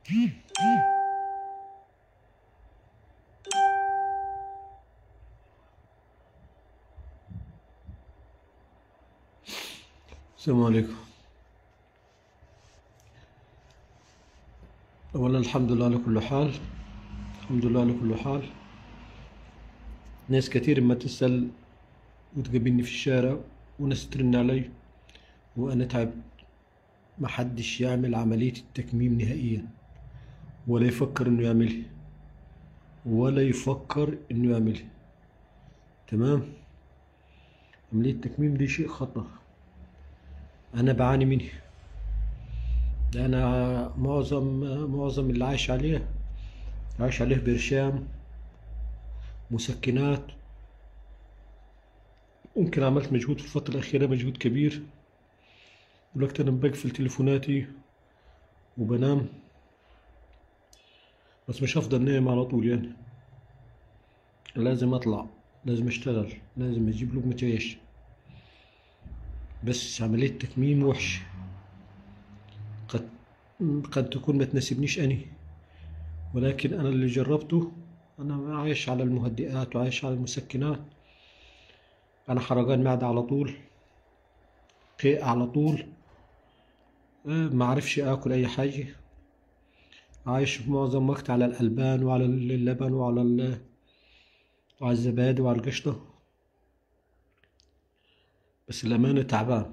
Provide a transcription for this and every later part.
السلام عليكم أولا الحمد لله على كل حال الحمد لله على كل حال ناس كتير ما تسأل وتقابلني في الشارع وناس ترن علي وأنا تعبت ما حدش يعمل عملية التكميم نهائيا ولا يفكر إنه يعملها ولا يفكر إنه يعملها تمام عملية التكميم دي شيء خطر أنا بعاني منه ده أنا معظم معظم اللي عايش عليه عايش عليه برشام مسكنات ممكن عملت مجهود في الفترة الأخيرة مجهود كبير دلوقتي أنا بقفل تليفوناتي وبنام بس مش هفضل نايم على طول يعني لازم أطلع لازم أشتغل لازم أجيب لقمة عيش بس عملية تكميم وحش قد قد تكون ما تناسبنيش أني ولكن أنا اللي جربته أنا عايش على المهدئات وعايش على المسكنات أنا حرقان معدة على طول قيء على طول آه، ما عرفش آكل أي حاجة عايش معظم وقت على الألبان وعلى اللبن وعلى ال- وعلى الزبادي وعلى القشطة بس الأمانة تعبان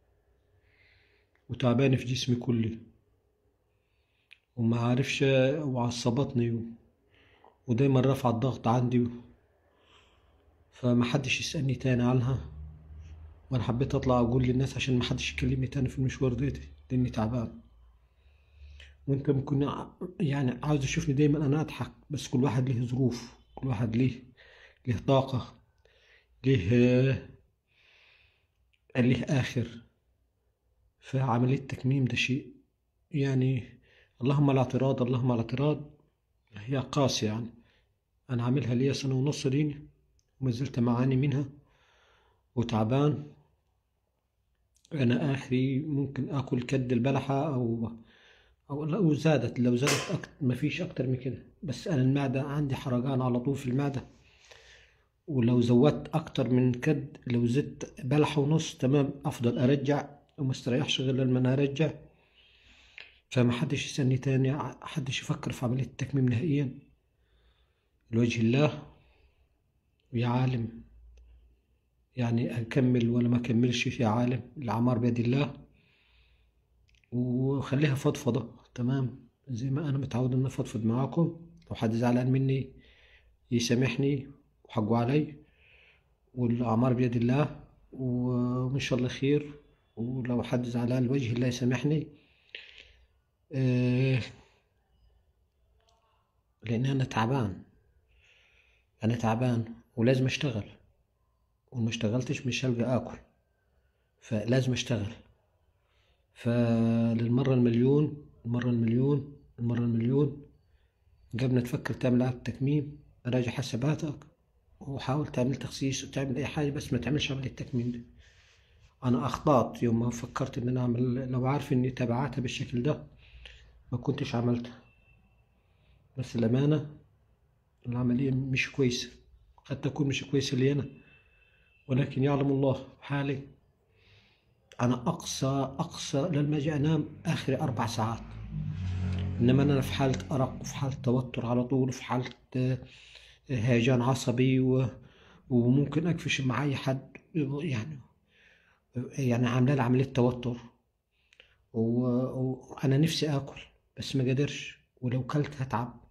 وتعبان في جسمي كله وما عارفش وعصبتني و- ودايما رافعة الضغط عندي فما حدش يسألني تاني عنها وانا حبيت اطلع اقول للناس عشان ما حدش يكلمني تاني في المشوار ده لاني تعبان وانت ممكن ع- يعني عاوز تشوفني دايما انا اضحك بس كل واحد له ظروف كل واحد ليه ليه طاقة ليه ليه آخر فعملية التكميم ده شيء يعني اللهم الاعتراض اللهم الاعتراض هي قاسية يعني أنا عاملها ليا سنة ونص ديني وما زلت معاني منها وتعبان أنا آخري ممكن آكل كد البلحة أو أو لو زادت لو زادت أكتر ما فيش أكتر من كده بس أنا المعدة عندي حرقان على طول في المعدة ولو زودت أكتر من كد لو زدت بلحة ونص تمام أفضل أرجع وما استريحش غير لما أنا أرجع فما حدش يسألني تاني حدش يفكر في عملية التكميم نهائيا لوجه الله ويا عالم يعني أكمل ولا ما أكملش يا عالم الأعمار بيد الله وخليها فضفضة تمام زي ما أنا متعود إن أفضفض معاكم لو حد زعلان مني يسامحني وحقه علي والأعمار بيد الله وإن شاء الله خير ولو حد زعلان لوجه الله يسامحني آه، لأن أنا تعبان أنا تعبان ولازم أشتغل وما اشتغلتش مش هلقى آكل فلازم أشتغل فللمرة المليون المرة المليون المرة المليون قبل ما تفكر تعمل عقد تكميم راجع حساباتك وحاول تعمل تخسيس وتعمل أي حاجة بس ما تعملش عملية تكميم دي أنا أخطأت يوم ما فكرت إن أنا أعمل لو عارف إني تبعاتها بالشكل ده ما كنتش عملتها بس الأمانة العملية مش كويسة قد تكون مش كويسة لي أنا ولكن يعلم الله حالي أنا أقصى أقصى لما أجي أنام آخر أربع ساعات إنما أنا في حالة أرق وفي حالة توتر على طول وفي حالة آه، هيجان عصبي و... وممكن أقفش مع أي حد يعني يعني عاملة لي عملية توتر و- وأنا نفسي آكل بس ما قدرش ولو كلت هتعب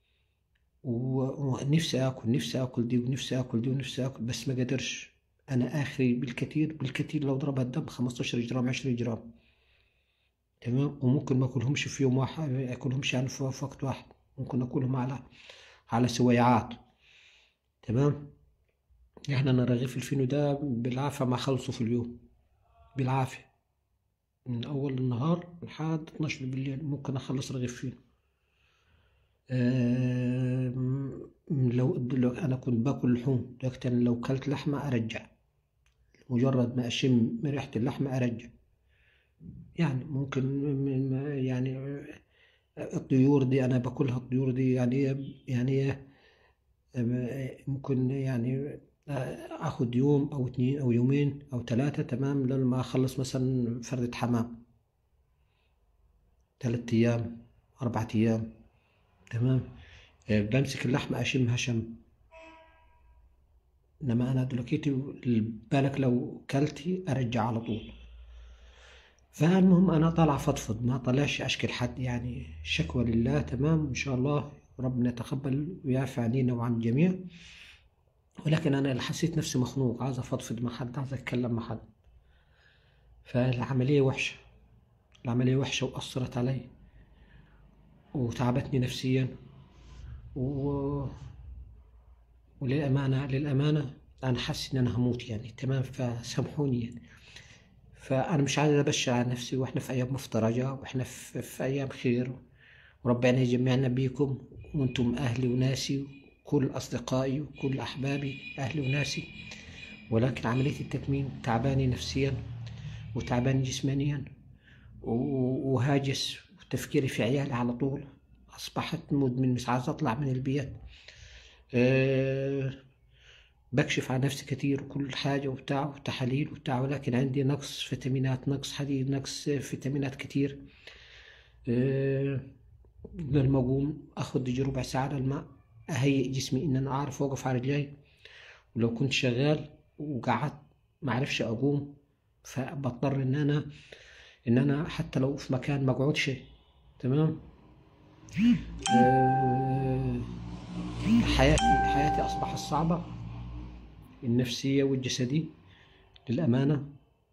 و- ونفسي آكل نفسي آكل دي ونفسي آكل دي ونفسي آكل بس ما قدرش أنا آخري بالكثير بالكثير لو ضربها الدم 15 جرام 20 جرام تمام وممكن ما أكلهمش في يوم واحد أكلهمش يعني في في وقت واحد ممكن أكلهم على على سويعات تمام يعني أنا رغيف الفينو ده بالعافية ما أخلصه في اليوم بالعافية من أول النهار لحد 12 بالليل ممكن أخلص رغيف فينو آم، لو لو أنا كنت باكل لحوم لكن لو كلت لحمة أرجع مجرد ما أشم ريحة اللحمة أرجع يعني ممكن م- م- يعني الطيور دي أنا باكلها الطيور دي يعني يعني آه، ممكن يعني آه، آخد يوم أو اتنين أو يومين أو ثلاثة تمام لما أخلص مثلا فردة حمام ثلاث أيام أربعة أيام تمام آه، بمسك اللحمة أشمها شم إنما أنا دلوقتي بالك لو كلتي أرجع على طول فالمهم أنا طالع فضفض ما طلعش أشكل حد يعني شكوى لله تمام إن شاء الله ربنا يتقبل ويعفى عنينا وعن الجميع ولكن أنا حسيت نفسي مخنوق عايز أفضفض مع حد عايز أتكلم مع حد فالعملية وحشة العملية وحشة وأثرت علي وتعبتني نفسيا و... وللأمانة للأمانة أنا حاسس إن أنا هموت يعني تمام فسامحوني يعني فأنا مش عايز أبشر على نفسي وإحنا في أيام مفترجة وإحنا في, في أيام خير وربنا يجمعنا بيكم وأنتم أهلي وناسي وكل أصدقائي وكل أحبابي أهلي وناسي ولكن عملية التكميم تعباني نفسيا وتعباني جسمانيا وهاجس وتفكيري في عيالي على طول أصبحت مدمن مش عايز أطلع من البيت أه بكشف عن نفسي كتير وكل حاجة وبتاع وتحاليل وبتاع ولكن عندي نقص فيتامينات نقص حديد نقص فيتامينات كتير أه لما أقوم أخد يجي ربع ساعة على الماء أهيئ جسمي إن أنا أعرف أوقف على رجلي ولو كنت شغال وقعدت معرفش أقوم فبضطر إن أنا إن أنا حتى لو في مكان ما أقعدش تمام أه حياتي حياتي أصبحت صعبة النفسية والجسدية للأمانة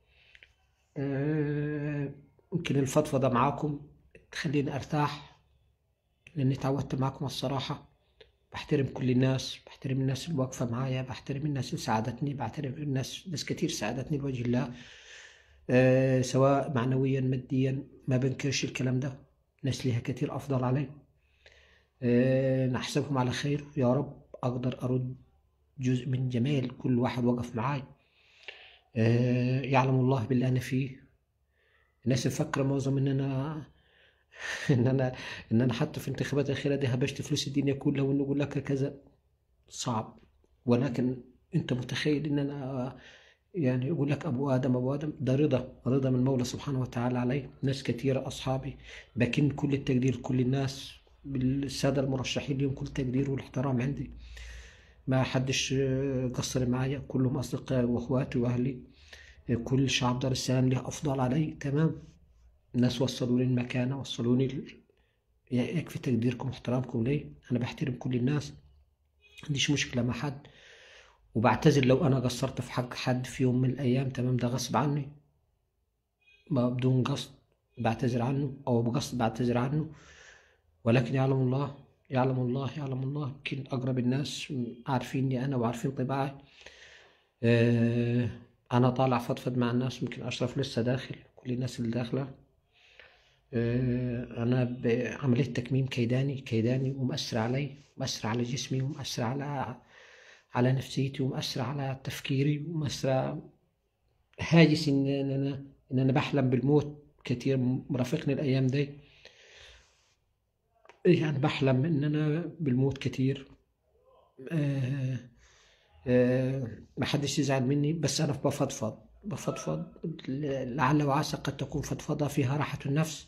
أه يمكن الفضفضة معاكم تخليني أرتاح لأني تعودت معاكم الصراحة بحترم كل الناس بحترم الناس اللي واقفة معايا بحترم الناس اللي ساعدتني بحترم الناس ناس كتير ساعدتني لوجه الله أه سواء معنويا ماديا ما بنكرش الكلام ده ناس ليها كتير أفضل علي أه نحسبهم على خير يا رب أقدر أرد جزء من جمال كل واحد وقف معاي أه يعلم الله باللي أنا فيه الناس مفكرة معظم إن أنا إن أنا إن أنا حتى في الانتخابات الأخيرة دي هبشت فلوس الدنيا كلها وإنه أقول لك كذا صعب ولكن أنت متخيل إن أنا يعني يقول لك ابو ادم ابو ادم ده رضا رضا من المولى سبحانه وتعالى علي ناس كثيره اصحابي بكن كل التقدير لكل الناس بالساده المرشحين لهم كل تقدير والاحترام عندي ما حدش قصر معايا كلهم اصدقائي واخواتي واهلي كل شعب دار السلام له افضل علي تمام الناس وصلوني المكانه وصلوني ل... يكفي تقديركم واحترامكم لي انا بحترم كل الناس ما عنديش مشكله مع حد وبعتذر لو انا قصرت في حق حد في يوم من الايام تمام ده غصب عني ما بدون قصد بعتذر عنه او بقصد بعتذر عنه ولكن يعلم الله يعلم الله يعلم الله يمكن اقرب الناس عارفيني انا وعارفين طباعي آه انا طالع فضفض مع الناس يمكن اشرف لسه داخل كل الناس اللي داخله آه انا بعمليه تكميم كيداني كيداني ومأثر علي مأثر على جسمي ومأثر على على نفسيتي ومأثر على تفكيري ومأثر هاجس إن أنا إن أنا بحلم بالموت كتير مرافقني الأيام دي يعني بحلم إن أنا بالموت كتير آه آه ما حدش يزعل مني بس أنا بفضفض بفضفض لعل وعسى قد تكون فضفضة فيها راحة النفس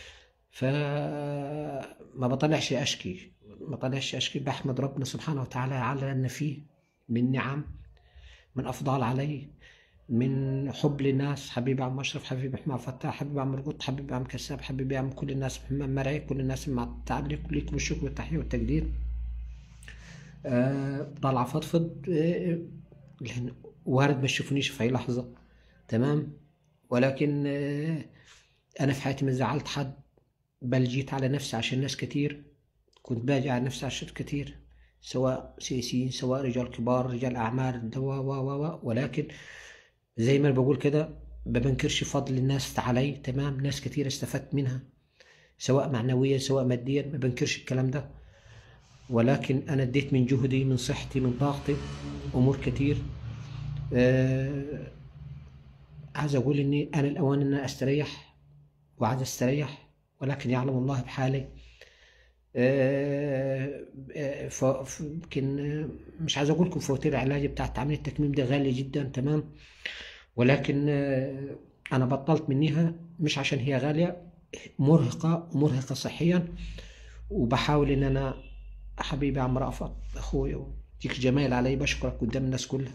فما بطلعش أشكي ما طلعش أشكي بحمد ربنا سبحانه وتعالى على أن فيه من نعم من أفضال علي من حب للناس حبيبي عم أشرف حبيبي حمار فتاح حبيبي عم رقط حبيبي عم كساب حبيبي عم كل الناس محمد مرعي كل الناس مع التعليق لكم الشكر والتحية والتقدير أه طالع فضفض أه وارد ما تشوفونيش في أي لحظة تمام ولكن أه أنا في حياتي ما زعلت حد بل جيت على نفسي عشان ناس كتير كنت باجي على نفسي عشان كتير سواء سياسيين سواء رجال كبار رجال أعمال دواء و و ولكن زي ما بقول كده ما بنكرش فضل الناس علي تمام ناس كتير استفدت منها سواء معنويا سواء ماديا ما بنكرش الكلام ده ولكن أنا اديت من جهدي من صحتي من طاقتي أمور كتير آه عايز أقول إني أنا الأوان إن أستريح وعايز أستريح ولكن يعلم الله بحالي آه، آه، ف- ف- يمكن آه، مش عايز اقول لكم فواتير العلاج بتاعت عمليه التكميم ده غالي جدا تمام ولكن آه، انا بطلت منيها مش عشان هي غاليه مرهقه مرهقه صحيا وبحاول ان انا حبيبي عم رأفت اخويا وديك جمال علي بشكرك قدام الناس كلها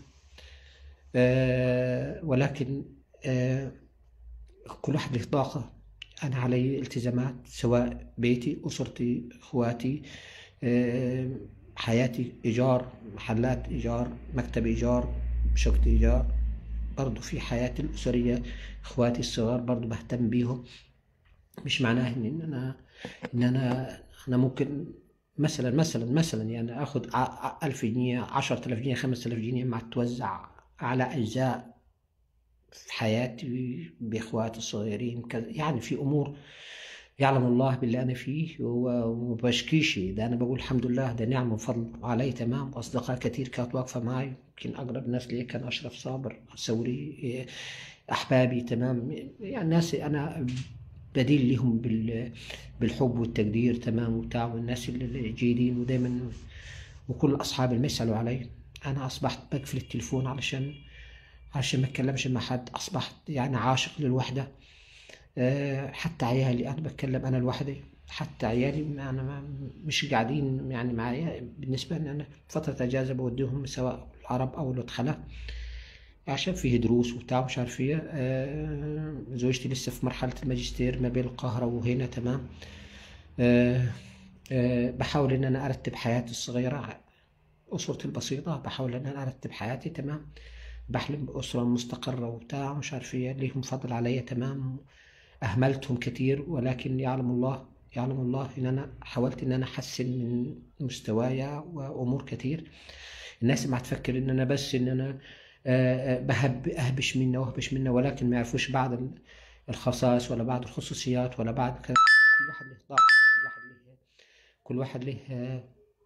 آه، ولكن آه، كل واحد له طاقة أنا علي التزامات سواء بيتي أسرتي إخواتي آه، حياتي إيجار محلات إيجار مكتب إيجار شقة إيجار برضو في حياتي الأسرية إخواتي الصغار برضو بهتم بيهم مش معناه إن إن أنا إن أنا أنا ممكن مثلا مثلا مثلا يعني آخد ع- ع- ألف جنيه عشرة آلاف جنيه خمسة آلاف جنيه ما توزع على أجزاء في حياتي بإخواتي الصغيرين كذا يعني في أمور يعلم الله باللي أنا فيه و- ومبشكيش ده أنا بقول الحمد لله ده نعمة وفضل علي تمام أصدقاء كتير كانت واقفة معي يمكن أقرب ناس لي كان أشرف صابر ثوري أحبابي تمام يعني ناس أنا بديل لهم بال بالحب والتقدير تمام وبتاع والناس اللي الجيدين ودايما وكل أصحابي اللي يسألوا علي أنا أصبحت بقفل التليفون علشان عشان ما اتكلمش مع حد اصبحت يعني عاشق للوحده أه حتى عيالي انا بتكلم انا لوحدي حتى عيالي ما انا ما مش قاعدين يعني معايا بالنسبه لي انا فتره اجازه بوديهم سواء العرب او الادخله عشان فيه دروس وبتاع مش عارف ايه أه زوجتي لسه في مرحله الماجستير ما بين القاهره وهنا تمام أه أه بحاول ان انا ارتب حياتي الصغيره اسرتي البسيطه بحاول ان انا ارتب حياتي تمام بحلم بأسرة مستقرة وبتاع مش عارف ايه ليهم فضل عليا تمام أهملتهم كتير ولكن يعلم الله يعلم الله إن أنا حاولت إن أنا أحسن من مستوايا وأمور كتير الناس ما هتفكر إن أنا بس إن أنا آه، آه، بهب أهبش منا وأهبش منا ولكن ما يعرفوش بعض ال- الخصائص ولا بعض الخصوصيات ولا بعض كذا. كل واحد له طاقة كل واحد له كل واحد له آه،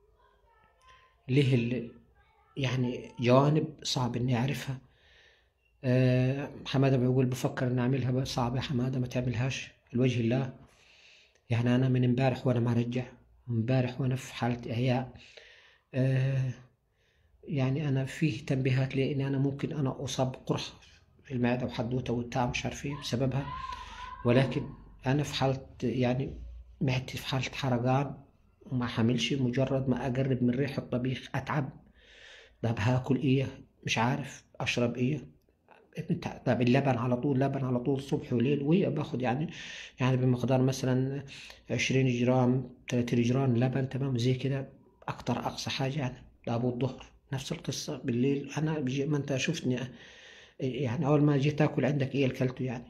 له ال- يعني جوانب صعب إني أعرفها آه، حمادة بيقول بفكر إني أعملها بس صعب يا حمادة ما تعملهاش لوجه الله يعني أنا من امبارح وأنا مرجع امبارح وأنا في حالة إحياء آه، يعني أنا فيه تنبيهات لي إن أنا ممكن أنا أصاب قرحة في المعدة وحدوتة وبتاع مش عارف إيه بسببها ولكن أنا في حالة يعني معدتي في حالة حرقان وما حاملش مجرد ما أقرب من ريح الطبيخ أتعب طب هاكل إيه مش عارف أشرب إيه بتاع- طب اللبن على طول لبن على طول صبح وليل وباخد يعني يعني بمقدار مثلا عشرين جرام تلاتين جرام لبن تمام زي كده أكتر أقصى حاجة يعني لأبو الظهر نفس القصة بالليل أنا بيجي ما أنت شفتني يعني أول ما جيت آكل عندك إيه أكلته يعني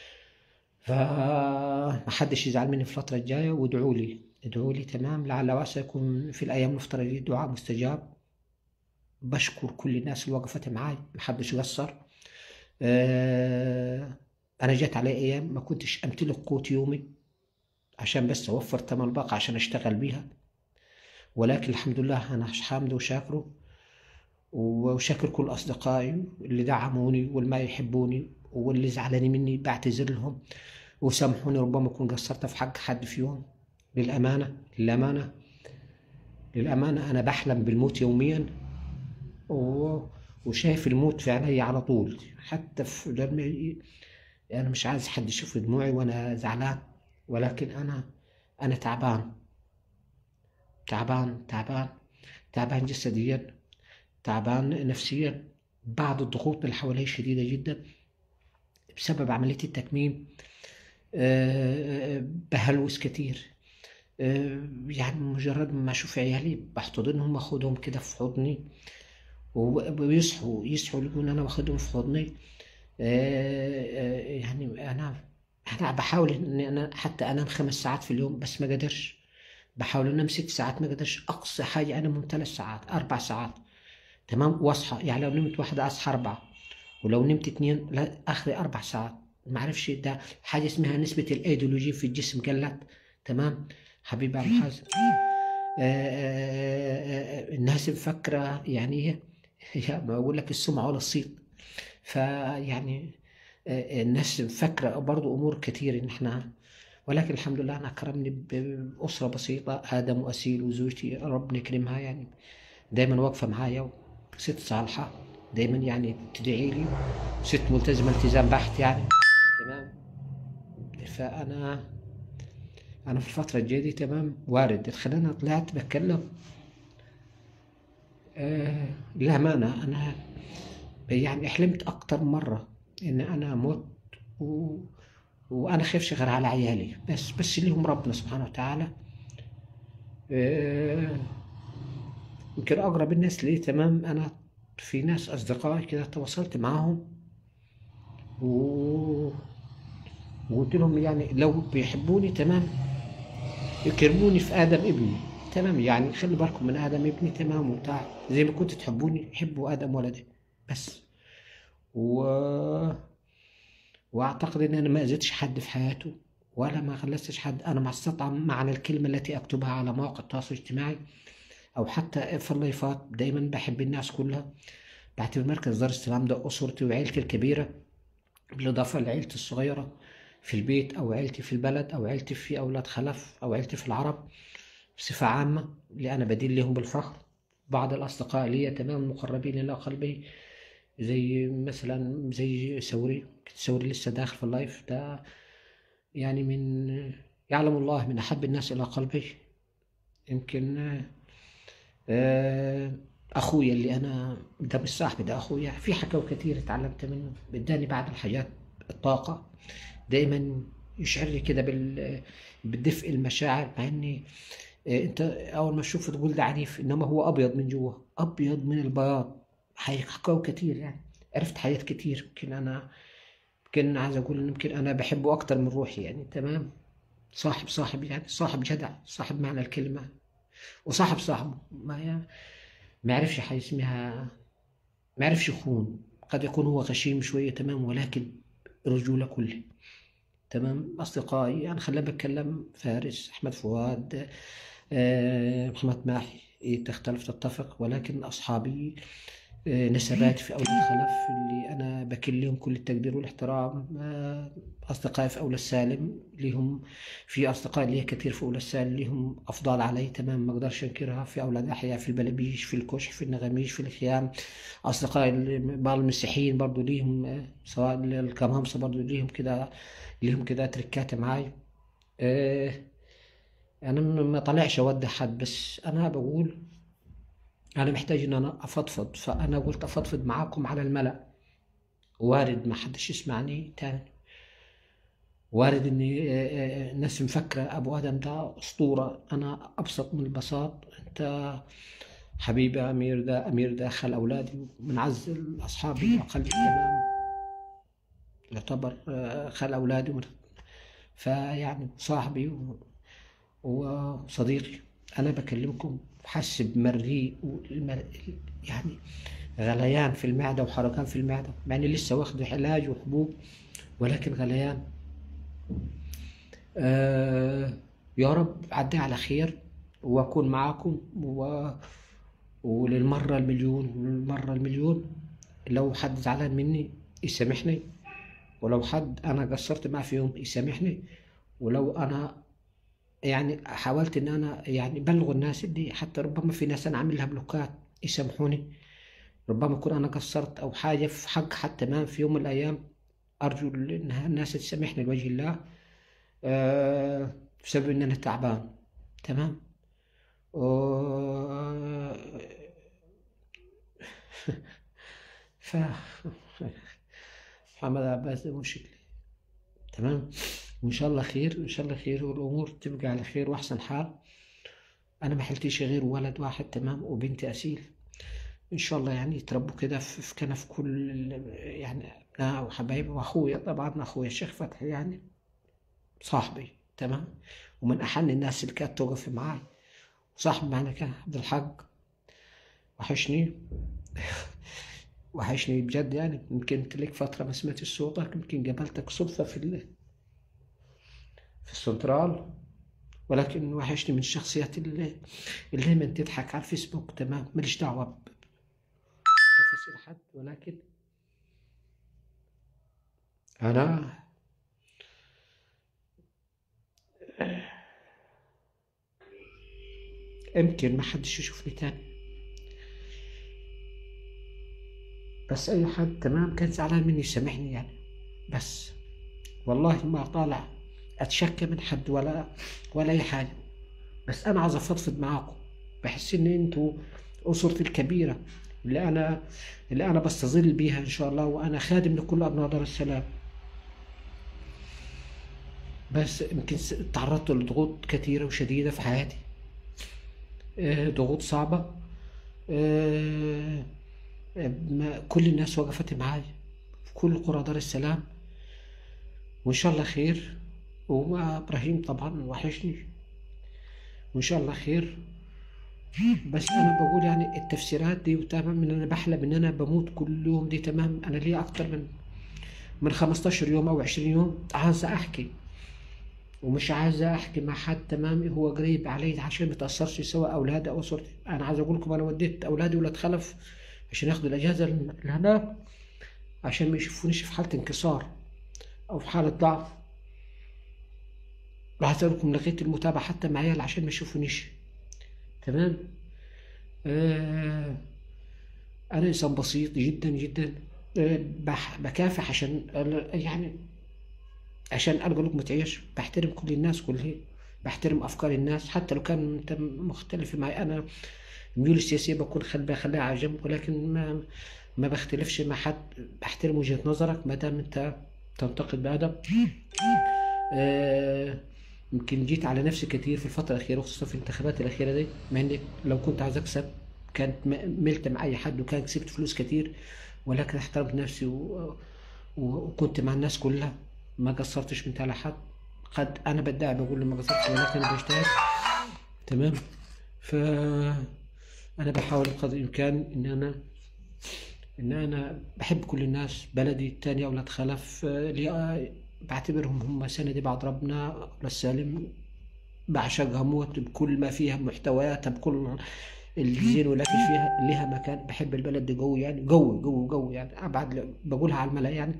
فمحدش يزعل مني في الفترة الجاية وادعوا لي ادعوا لي تمام لعل وعسى يكون في الأيام المفترضة دي دعاء مستجاب بشكر كل الناس اللي وقفت معاي محدش قصر آه، أنا جات علي أيام ما كنتش أمتلك قوت يومي عشان بس أوفر تمن باقة عشان أشتغل بيها ولكن الحمد لله أنا حامده وشاكره وشاكر كل أصدقائي اللي دعموني واللي ما يحبوني واللي زعلانين مني بعتذر لهم وسامحوني ربما أكون قصرت في حق حد فيهم للأمانة للأمانة للأمانة أنا بحلم بالموت يوميا و... وشايف الموت في عيني على طول حتى في لما ي- أنا مش عايز حد يشوف دموعي وأنا زعلان ولكن أنا أنا تعبان تعبان تعبان تعبان جسديا تعبان نفسيا بعض الضغوط اللي حوالي شديدة جدا بسبب عملية التكميم آه، بهلوس كتير آه، يعني مجرد ما أشوف عيالي بحتضنهم أخدهم كده في حضني ويصحوا يصحوا يقولون أنا واخدهم في حضني آه، آه، يعني أنا أنا بحاول إن أنا حتى أنام خمس ساعات في اليوم بس ما قدرش بحاول أنام ست ساعات ما قدرش أقصى حاجة أنا من ثلاث ساعات أربع ساعات تمام واصحى يعني لو نمت واحدة أصحى أربعة ولو نمت اتنين لا آخري أربع ساعات ما أعرفش ده حاجة اسمها نسبة الأيديولوجين في الجسم قلت تمام حبيبي أبو حازم آه، آه، آه، الناس مفكرة يعني إيه هي ما أقول لك السمعة ولا الصيت فيعني آه، الناس مفكرة برضو أمور كتير إن إحنا ولكن الحمد لله أنا أكرمني ب- بأسرة بسيطة آدم وأسيل وزوجتي ربنا يكرمها يعني دايما واقفة معايا ست صالحة دايما يعني تدعي لي ست ملتزمة التزام بحت يعني تمام فأنا أنا في الفترة الجاية دي تمام وارد خلينا طلعت بتكلم آه للأمانة أنا يعني حلمت أكتر مرة إن أنا مت و... وأنا خايفش غير على عيالي بس بس ليهم ربنا سبحانه وتعالى آه، يمكن أقرب الناس لي تمام أنا في ناس أصدقائي كده تواصلت معاهم و... وقلت لهم يعني لو بيحبوني تمام يكرموني في آدم ابني تمام يعني خلي بالكم من آدم ابني تمام وبتاع زي ما كنتوا تحبوني حبوا آدم ولدي بس و... واعتقد ان انا ما اذيتش حد في حياته ولا ما غلستش حد انا ما استطعم معنى الكلمه التي اكتبها على مواقع التواصل الاجتماعي او حتى في اللايفات دايما بحب الناس كلها بعتبر مركز دار السلام ده اسرتي وعيلتي الكبيره بالاضافه لعيلتي الصغيره في البيت او عيلتي في البلد او عيلتي في اولاد خلف او عيلتي في العرب بصفه عامه اللي انا بدين لهم بالفخر بعض الاصدقاء لي تمام مقربين الى قلبي زي مثلا زي سوري سوري لسه داخل في اللايف ده يعني من يعلم الله من أحب الناس إلى قلبي يمكن آه، أخويا اللي أنا ده مش صاحبي ده أخويا في حكاوي كتير اتعلمت منه اداني بعض الحاجات الطاقة دايما يشعرني كده بال بدفء المشاعر مع اني آه، انت اول ما تشوفه تقول ده عنيف انما هو ابيض من جوه ابيض من البياض حي- حكاوي كتير يعني عرفت حاجات كتير يمكن انا يمكن عايز اقول ان يمكن انا بحبه اكتر من روحي يعني تمام صاحب صاحب يعني صاحب جدع صاحب معنى الكلمة وصاحب صاحبه ما ما يعرفش حاجة اسمها ما يعرفش يخون قد يكون هو غشيم شوية تمام ولكن رجولة كله تمام أصدقائي يعني خلينا بتكلم فارس أحمد فؤاد آه، محمد ماحي إيه، تختلف تتفق ولكن أصحابي آه، نسباتي في أولاد خلف اللي أنا بكلهم كل التقدير والاحترام آه، أصدقائي في أولى السالم ليهم في أصدقاء لي كتير في أولى السالم ليهم أفضال علي تمام ما أقدرش أنكرها في أولاد أحياء في البلبيش في الكشح في النغميش في الخيام أصدقائي اللي- بعض المسيحيين برضو ليهم آه، سواء الكمامسة برضو ليهم كده ليهم كده تركات معاي آه، أنا م- ما طلعش أودع حد بس أنا بقول أنا محتاج إن أنا أفضفض فأنا قلت أفضفض معاكم على الملأ وارد ما حدش يسمعني تاني وارد إن آه، آه، الناس مفكرة أبو آدم ده أسطورة أنا أبسط من البساط أنت حبيبي أمير ده أمير ده خال أولادي من أعز الأصحاب إلى قلبي تمام يعتبر آه، خال أولادي ومن- فيعني صاحبي و- وصديقي أنا بكلمكم حاسس بمريء والمر... يعني غليان في المعدة وحرقان في المعدة مع إني لسه واخد علاج وحبوب ولكن غليان آه يا رب عدي على خير وأكون معاكم و... وللمرة المليون وللمرة المليون لو حد زعلان مني يسامحني ولو حد أنا قصرت معاه في يوم يسامحني ولو أنا يعني حاولت ان انا يعني بلغ الناس دي حتى ربما في ناس انا عامل لها بلوكات يسامحوني ربما اكون انا قصرت او حاجه في حق حتى ما في يوم من الايام ارجو ان الناس تسامحني لوجه الله آه، بسبب ان انا تعبان تمام و- ف محمد عباس ده مشكلة تمام وإن شاء الله خير إن شاء الله خير والأمور تبقى على خير وأحسن حال أنا ما حلتيش غير ولد واحد تمام وبنت أسيل إن شاء الله يعني يتربوا كده في في كنف كل ال- يعني أبناء وحبايبي وأخويا طبعا أخويا الشيخ فتحي يعني صاحبي تمام ومن أحن الناس اللي كانت توقف معاي صاحبي معنا كان عبد الحق وحشني وحشني بجد يعني يمكن انت لك فترة ما سمعتش صوتك يمكن قابلتك صدفة في ال... في السنترال ولكن وحشني من الشخصيات اللي اللي دايما تضحك على الفيسبوك تمام ماليش دعوة ب- بتفاصيل حد ولكن أنا يمكن ما حدش يشوفني تاني بس اي حد تمام كان زعلان مني يسامحني يعني بس والله ما طالع اتشكى من حد ولا ولا اي حاجه بس انا عايز افضفض معاكم بحس ان انتوا اسرتي الكبيره اللي انا اللي انا بستظل بيها ان شاء الله وانا خادم لكل ابناء دار السلام بس يمكن س- تعرضت لضغوط كثيره وشديده في حياتي آه، ضغوط صعبه آه، ما كل الناس وقفت معايا في كل قرى دار السلام وإن شاء الله خير وإبراهيم طبعا وحشني وإن شاء الله خير بس أنا بقول يعني التفسيرات دي وتمام إن أنا بحلم إن أنا بموت كل يوم دي تمام أنا ليا أكتر من من 15 يوم أو 20 يوم عايز أحكي ومش عايز أحكي مع حد تمام هو قريب علي عشان ما يتأثرش سواء أولادي أو أسرتي أنا عايز أقول لكم أنا وديت أولادي ولاد خلف عشان ياخدوا الأجازة لهناك عشان ما يشوفونيش في حالة انكسار أو في حالة ضعف راح لكم لغيت المتابعة حتى مع عيال عشان ما يشوفونيش تمام آه أنا إنسان بسيط جدا جدا آه بح- بكافح عشان يعني عشان ألقى لقمة عيش بحترم كل الناس كلها بحترم أفكار الناس حتى لو كان أنت مختلف معي أنا الميول السياسية بكون خل بخليها على جنب ولكن ما ما بختلفش مع حد بحترم وجهة نظرك ما دام أنت تنتقد بأدب آه، يمكن جيت على نفسي كتير في الفترة الأخيرة خصوصا في الانتخابات الأخيرة دي مع إني لو كنت عايز أكسب كانت م- ملت مع أي حد وكان كسبت فلوس كتير ولكن احترمت نفسي و... و... وكنت مع الناس كلها ما قصرتش من على حد قد أنا بدعي بقول ما قصرتش ولكن أنا بجتهد تمام ف أنا بحاول بقدر الإمكان إن أنا إن أنا بحب كل الناس بلدي التاني أولاد خلف آه، لي آه، بعتبرهم هم سندي بعد ربنا أولاد سالم بعشقها موت بكل ما فيها محتوياتها بكل الزين والأكل فيها لها مكان بحب البلد دي قوي يعني قوي قوي قوي يعني أبعد بقولها على الملأ يعني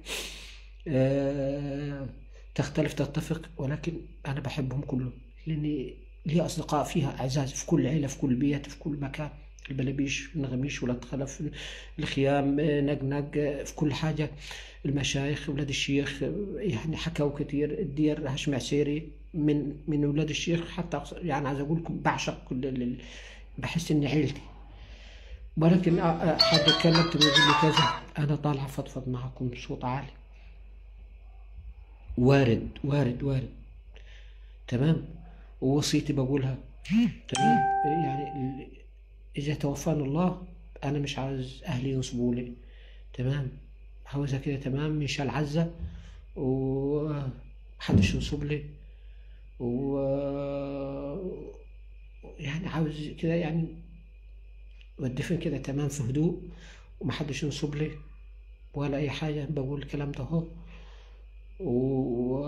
آه، تختلف تتفق ولكن أنا بحبهم كلهم لأني لي أصدقاء فيها أعزاز في كل عيلة في كل بيت في كل مكان البلابيش النغميش ولاد خلف الخيام آه، نقنق آه، في كل حاجة المشايخ ولاد الشيخ آه، يعني حكوا كتير الدير هاشم عسيري من من ولاد الشيخ حتى أقص- يعني عايز أقول لكم بعشق كل ال- ال- بحس إن عيلتي ولكن آه، آه، حد اتكلمت ويقول لي كذا أنا طالع أفضفض معكم بصوت عالي وارد وارد وارد تمام ووصيتي بقولها تمام يعني ال- إذا توفاني الله أنا مش عاوز أهلي ينصبوا لي تمام عاوزها كده تمام مش العزة ومحدش ينصب لي و يعني عاوز كده يعني والدفن كده تمام في هدوء ومحدش ينصب لي ولا أي حاجة بقول الكلام ده أهو و...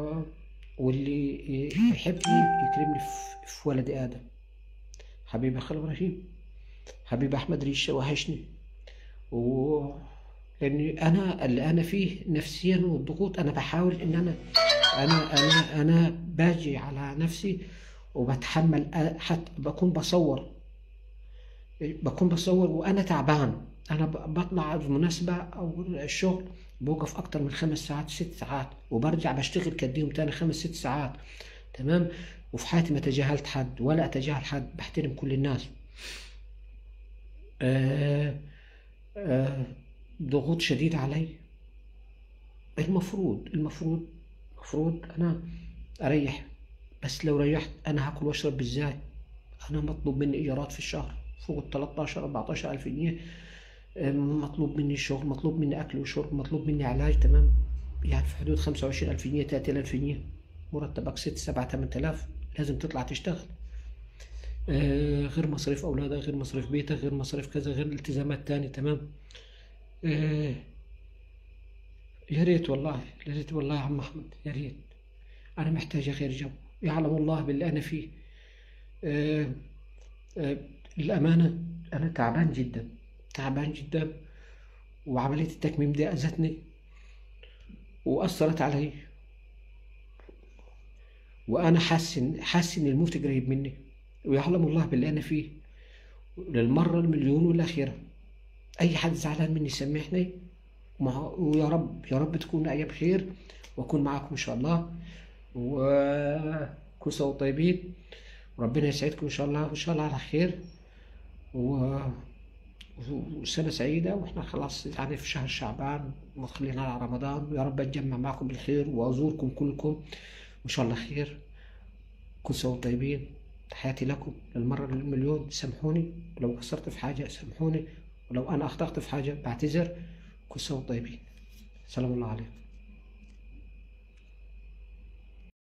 واللي يحبني يكرمني في, في ولد آدم حبيبي خال إبراهيم حبيبي أحمد ريشة وحشني و لأني أنا اللي أنا فيه نفسيا والضغوط أنا بحاول إن أنا أنا أنا أنا باجي على نفسي وبتحمل أ- حتى بكون بصور بكون بصور وأنا تعبان أنا ب- بطلع المناسبة أو الشغل بوقف أكتر من خمس ساعات ست ساعات وبرجع بشتغل كديهم تاني خمس ست ساعات تمام وفي حياتي ما تجاهلت حد ولا أتجاهل حد بحترم كل الناس آه آه ضغوط شديدة علي المفروض المفروض المفروض أنا أريح بس لو ريحت أنا هاكل وأشرب بالذات أنا مطلوب مني إيجارات في الشهر فوق ال 13 14 ألف جنيه آه، مطلوب مني شغل مطلوب مني أكل وشرب مطلوب مني علاج تمام يعني في حدود 25 ألف جنيه 30 ألف جنيه مرتبك 6 7 8000 لازم تطلع تشتغل آه، غير مصاريف أولادك غير مصاريف بيتك غير مصاريف كذا غير التزامات تاني تمام آه، يا ريت والله يا ريت والله يا عم أحمد يا ريت أنا محتاج غير جو يعلم الله باللي أنا فيه آه، آه، الأمانة أنا تعبان جدا تعبان جدا وعملية التكميم دي أذتني وأثرت علي وأنا حاسس إن حاسس إن الموت قريب مني ويعلم الله باللي أنا فيه للمرة المليون والأخيرة أي حد زعلان مني سامحني ومع- ويا رب يا رب تكون أيام خير وأكون معكم إن شاء الله وكل سنة وانتم طيبين وربنا يسعدكم إن شاء الله وإن شاء الله على خير و... وسنة سعيدة وإحنا خلاص يعني في شهر شعبان وداخلين على رمضان ويا رب أتجمع معكم بالخير وأزوركم كلكم وإن شاء الله خير كل سنة وانتم طيبين تحياتي لكم للمرة المليون سامحوني ولو قصرت في حاجة سامحوني ولو أنا أخطأت في حاجة بعتذر كل سنة وانتم طيبين سلام الله عليكم